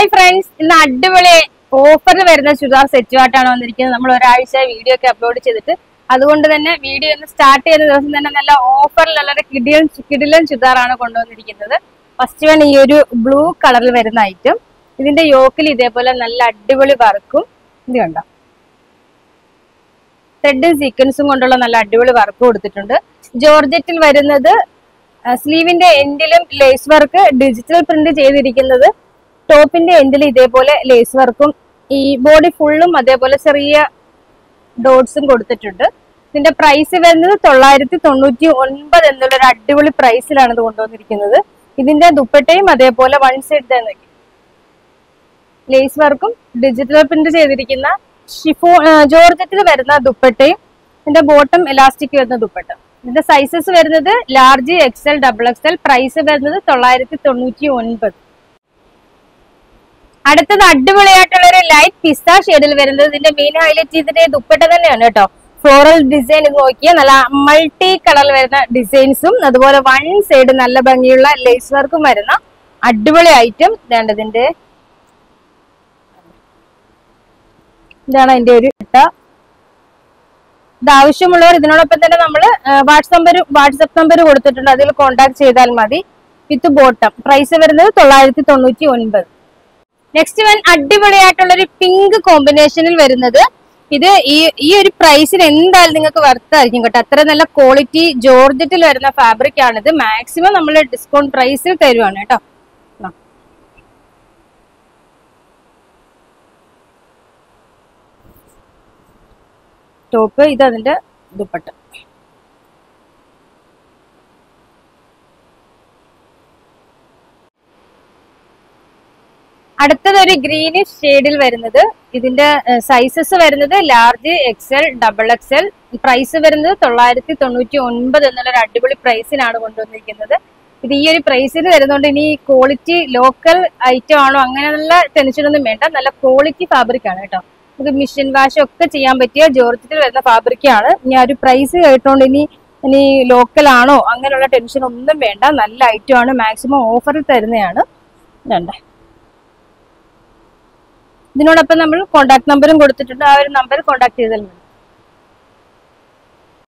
Hi friends ഇന്ന് അടിപൊളി ഓഫറിൽ വരുന്ന ചുരിദാർ സെറ്റുമായിട്ടാണ് വന്നിരിക്കുന്നത് നമ്മൾ ഒരാഴ്ച വീഡിയോ ഒക്കെ അപ്ലോഡ് ചെയ്തിട്ട് അതുകൊണ്ട് തന്നെ വീഡിയോ ഒന്ന് സ്റ്റാർട്ട് ചെയ്യുന്ന ദിവസം തന്നെ നല്ല ഓഫറിലുള്ള കിടിലൻ കിടിലൻ ചുരിദാറാണ് കൊണ്ടുവന്നിരിക്കുന്നത് ഫസ്റ്റ് വൺ ഈ ഒരു ബ്ലൂ കളറിൽ വരുന്ന ഐറ്റം ഇതിന്റെ യോക്കിൽ ഇതേപോലെ നല്ല അടിപൊളി വർക്കും ഇത് കണ്ടോ ത്രെഡും സീക്വൻസും കൊണ്ടുള്ള നല്ല അടിപൊളി വർക്ക് കൊടുത്തിട്ടുണ്ട് ജോർജറ്റിൽ വരുന്നത് സ്ലീവിന്റെ എൻഡിലും ലേസ് വർക്ക് ഡിജിറ്റൽ പ്രിന്റ് ചെയ്തിരിക്കുന്നത് ടോപ്പിന്റെ എൻഡിൽ ഇതേപോലെ ലേസ് വർക്കും ഈ ബോഡി ഫുള്ളും അതേപോലെ ചെറിയ ഡോട്ട്സും കൊടുത്തിട്ടുണ്ട് ഇതിന്റെ പ്രൈസ് വരുന്നത് തൊള്ളായിരത്തി തൊണ്ണൂറ്റി ഒൻപത് എന്നുള്ള ഒരു അടിപൊളി പ്രൈസിലാണ് ഇത് കൊണ്ടുവന്നിരിക്കുന്നത് ഇതിന്റെ ദുപ്പട്ടയും അതേപോലെ വൺ സൈഡ് തന്നെ ലേസ് വർക്കും ഡിജിറ്റൽ പ്രിന്റ് ചെയ്തിരിക്കുന്ന ഷിഫോ ജോർജറ്റിൽ വരുന്ന ദുപ്പട്ടയും ഇതിന്റെ ബോട്ടം എലാസ്റ്റിക് വരുന്ന ദുപ്പട്ട ഇതിന്റെ സൈസസ് വരുന്നത് large XL double XL price വരുന്നത് തൊള്ളായിരത്തി തൊണ്ണൂറ്റി ഒൻപത് അടുത്തത് അടിപൊളിയായിട്ടുള്ള ഒരു ലൈറ്റ് പിസ്ത ഷെയ്ഡിൽ വരുന്നത് ഇതിന്റെ മെയിൻ ഹൈലൈറ്റ് ഇതിന്റെ ദുപ്പട്ട തന്നെയാണ് കേട്ടോ ഫ്ലോറൽ ഡിസൈൻ ഇത് നോക്കിയാൽ നല്ല മൾട്ടി കളറിൽ വരുന്ന ഡിസൈൻസും അതുപോലെ വൺ സൈഡ് നല്ല ഭംഗിയുള്ള ലേസ് വർക്കും വരുന്ന അടിപൊളി ഐറ്റം ഇതാണ്ട് ഇതിന്റെ ഇതാണ് അതിന്റെ ഒരു ഇട്ട ഇത് ആവശ്യമുള്ളവർ ഇതിനോടൊപ്പം തന്നെ നമ്മൾ വാട്സപ്പ് നമ്പർ വാട്സപ്പ് നമ്പർ കൊടുത്തിട്ടുണ്ട് അതിൽ കോൺടാക്ട് ചെയ്താൽ മതി വിത്ത് ബോട്ടം പ്രൈസ് വരുന്നത് തൊള്ളായിരത്തി തൊണ്ണൂറ്റി ഒൻപത് നെക്സ്റ്റ് വൺ അടിപൊളിയായിട്ടുള്ള ഒരു പിങ്ക് കോമ്പിനേഷനിൽ വരുന്നത് ഇത് ഈ ഈ ഒരു പ്രൈസിന് എന്തായാലും നിങ്ങൾക്ക് വർത്തായിരിക്കും കേട്ടോ അത്ര നല്ല ക്വാളിറ്റി ജോർജറ്റിൽ വരുന്ന ഫാബ്രിക് ആണിത് മാക്സിമം നമ്മൾ ഡിസ്കൗണ്ട് പ്രൈസിൽ തരുവാണ് കേട്ടോ ആ. ടോപ്പ് ഇത് അതിന്റെ ദുപ്പട്ട അടുത്തത് ഒരു ഗ്രീനിഷ് ഷെയ്ഡിൽ വരുന്നത് ഇതിന്റെ സൈസസ് വരുന്നത് large XL double XL price വരുന്നത് തൊള്ളായിരത്തി തൊണ്ണൂറ്റി ഒൻപത് എന്നുള്ള ഒരു അടിപൊളി പ്രൈസിനാണ് കൊണ്ടുവന്നിരിക്കുന്നത് ഇത് ഈ ഒരു പ്രൈസിന് വരുന്നതുകൊണ്ട് ഇനി ക്വാളിറ്റി ലോക്കൽ ഐറ്റം ആണോ അങ്ങനെയുള്ള ടെൻഷനൊന്നും വേണ്ട നല്ല ക്വാളിറ്റി ഫാബ്രിക് ആണ് കേട്ടോ ഇത് മിഷൻ വാഷ് ഒക്കെ ചെയ്യാൻ പറ്റിയ ജോർജറ്റിൽ വരുന്ന ഫാബ്രിക് ആണ് ഇനി ആ ഒരു പ്രൈസ് കേട്ടോണ്ട് ഇനി ഇനി ലോക്കൽ ആണോ അങ്ങനെയുള്ള ടെൻഷൻ ഒന്നും വേണ്ട നല്ല ഐറ്റം ആണ് മാക്സിമം ഓഫറിൽ തരുന്നതാണ് രണ്ടേ ഇതിനോടൊപ്പം നമ്മൾ കോൺടാക്ട് നമ്പറും കൊടുത്തിട്ടുണ്ട് ആ ഒരു നമ്പർ കോൺടാക്ട് ചെയ്താൽ മതി